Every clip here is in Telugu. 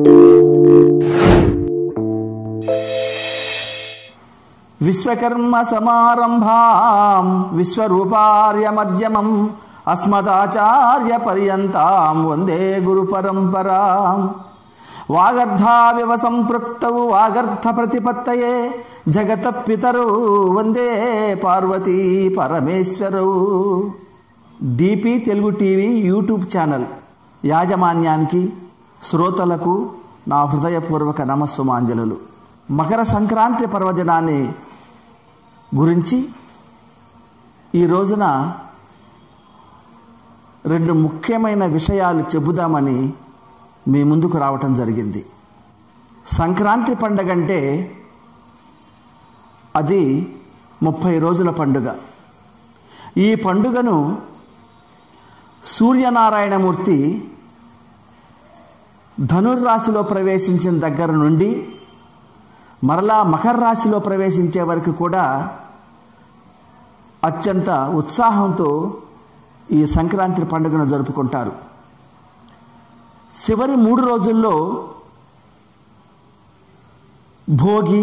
విశ్వకర్మ సమారంభాం విశ్వరూపార్య మధ్యమం అస్మదాచార్య పర్యంతాం వందే గురు పరంపరాం వాగర్ధావివ సంపృక్తౌ వాగర్ధ ప్రతిపత్తయే జగత పితరౌ వందే పార్వతీ పరమేశ్వరౌ DP Telugu TV YouTube channel యాజమాన్యానికి శ్రోతలకు నా హృదయపూర్వక నమస్సుమాంజలులు మకర సంక్రాంతి పర్వదినాన్ని గురించి ఈ రోజున రెండు ముఖ్యమైన విషయాలు చెబుదామని మీ ముందుకు రావటం జరిగింది సంక్రాంతి పండగ అంటే అది ముప్పై రోజుల పండుగ ఈ పండుగను సూర్యనారాయణమూర్తి ధనుర్రాశిలో ప్రవేశించిన దగ్గర నుండి మరలా మకర రాశిలో ప్రవేశించే వరకు కూడా అత్యంత ఉత్సాహంతో ఈ సంక్రాంతి పండుగను జరుపుకుంటారు చివరి మూడు రోజుల్లో భోగి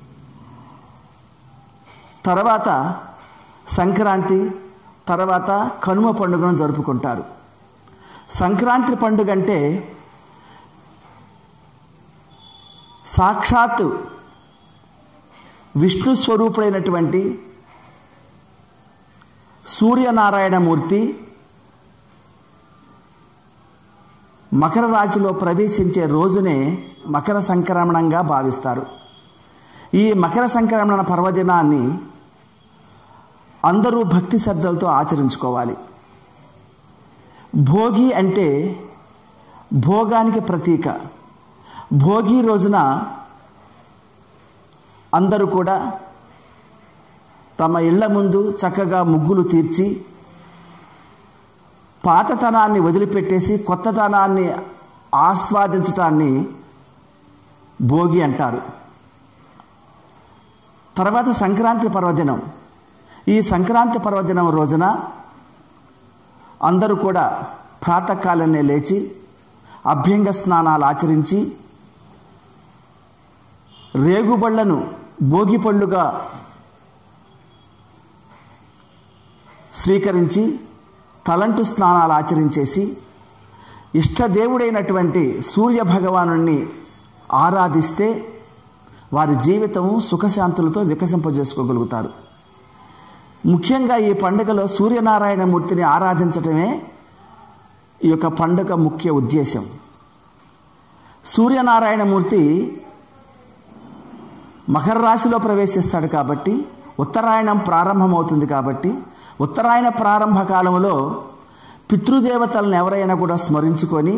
తర్వాత సంక్రాంతి తర్వాత కనుమ పండుగను జరుపుకుంటారు సంక్రాంతి పండుగ అంటే సాక్షాత్ విష్ణు స్వరూపుడైనటువంటి సూర్యనారాయణమూర్తి మకర రాశిలో ప్రవేశించే రోజునే మకర సంక్రమణంగా భావిస్తారు ఈ మకర సంక్రమణ పర్వదినాన్ని అందరూ భక్తి శ్రద్ధలతో ఆచరించుకోవాలి భోగి అంటే భోగానికి ప్రతీక భోగి రోజున అందరూ కూడా తమ ఇళ్ల ముందు చక్కగా ముగ్గులు తీర్చి పాతతనాన్ని వదిలిపెట్టేసి కొత్తతనాన్ని ఆస్వాదించటాన్ని భోగి అంటారు తర్వాత సంక్రాంతి పర్వదినం ఈ సంక్రాంతి పర్వదినం రోజున అందరూ కూడా ప్రాతకాలనే లేచి అభ్యంగ స్నానాలు ఆచరించి రేగుబళ్లను భోగిపళ్ళుగా స్వీకరించి తలంటు స్నానాలు ఆచరించేసి ఇష్టదేవుడైనటువంటి సూర్య భగవాను ఆరాధిస్తే వారి జీవితం సుఖశాంతులతో వికసింపజేసుకోగలుగుతారు ముఖ్యంగా ఈ పండుగలో సూర్యనారాయణమూర్తిని ఆరాధించటమే ఈ యొక్క పండుగ ముఖ్య ఉద్దేశం సూర్యనారాయణమూర్తి మకర రాశిలో ప్రవేశిస్తాడు కాబట్టి ఉత్తరాయణం ప్రారంభమవుతుంది కాబట్టి ఉత్తరాయణ ప్రారంభ కాలంలో పితృదేవతలను ఎవరైనా కూడా స్మరించుకొని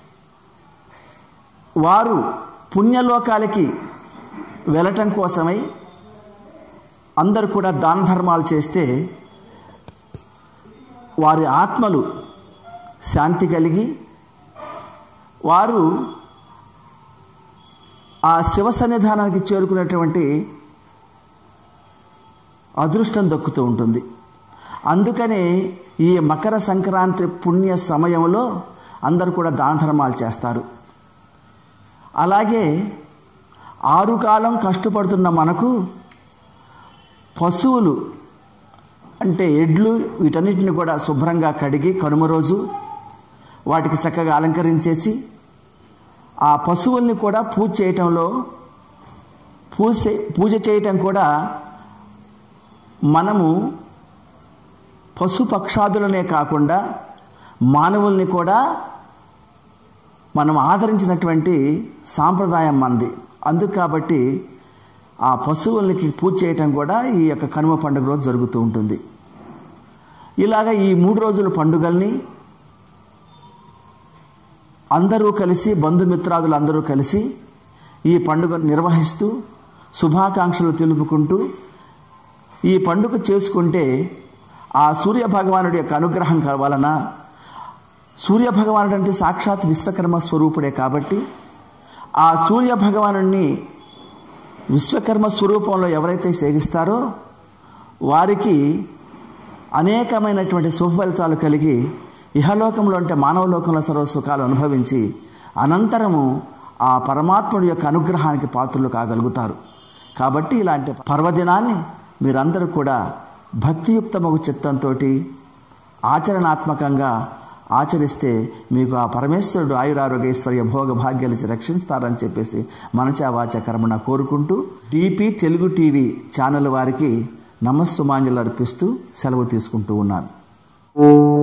వారు పుణ్యలోకాలకి వెళ్ళటం కోసమై అందరూ కూడా దాన ధర్మాలు చేస్తే వారి ఆత్మలు శాంతి కలిగి వారు ఆ శివ సన్నిధానానికి చేరుకునేటువంటి అదృష్టం దక్కుతూ ఉంటుంది అందుకనే ఈ మకర సంక్రాంతి పుణ్య సమయంలో అందరూ కూడా దాన ధర్మాలు చేస్తారు అలాగే ఆరు కాలం కష్టపడుతున్న మనకు పశువులు అంటే ఎడ్లు వీటన్నిటిని కూడా శుభ్రంగా కడిగి కనుమ రోజు వాటికి చక్కగా అలంకరించేసి ఆ పశువుల్ని కూడా పూజ చేయటంలో పూజ పూజ చేయటం కూడా మనము పశుపక్షాదులనే కాకుండా మానవుల్ని కూడా మనం ఆదరించినటువంటి సాంప్రదాయం మనది అందుకు కాబట్టి ఆ పశువులకి పూజ చేయటం కూడా ఈ యొక్క కనుమ పండుగ రోజు జరుగుతూ ఉంటుంది ఇలాగ ఈ మూడు రోజుల పండుగల్ని అందరూ కలిసి బంధుమిత్రాదులు అందరూ కలిసి ఈ పండుగ నిర్వహిస్తూ శుభాకాంక్షలు తెలుపుకుంటూ ఈ పండుగ చేసుకుంటే ఆ సూర్య భగవానుడి యొక్క అనుగ్రహం వలన సూర్య భగవానుడు అంటే సాక్షాత్ విశ్వకర్మ స్వరూపుడే కాబట్టి ఆ సూర్య భగవానుడిని విశ్వకర్మ స్వరూపంలో ఎవరైతే సేవిస్తారో వారికి అనేకమైనటువంటి శుభ ఫలితాలు కలిగి ఇహలోకంలో అంటే మానవ లోకంలో సర్వ సుఖాలు అనుభవించి అనంతరము ఆ పరమాత్ముడి యొక్క అనుగ్రహానికి పాత్రలు కాగలుగుతారు కాబట్టి ఇలాంటి పర్వదినాన్ని మీరందరూ కూడా భక్తియుక్తమగు చిత్తంతో ఆచరణాత్మకంగా ఆచరిస్తే మీకు ఆ పరమేశ్వరుడు ఆయురారోగ్యైశ్వర్య భోగ భాగ్యాలు రక్షిస్తారని చెప్పేసి మనచా వాచ కర్మణ కోరుకుంటూ డిపి తెలుగు టీవీ ఛానల్ వారికి నమస్సుమాంజలు అర్పిస్తూ సెలవు తీసుకుంటూ ఉన్నాను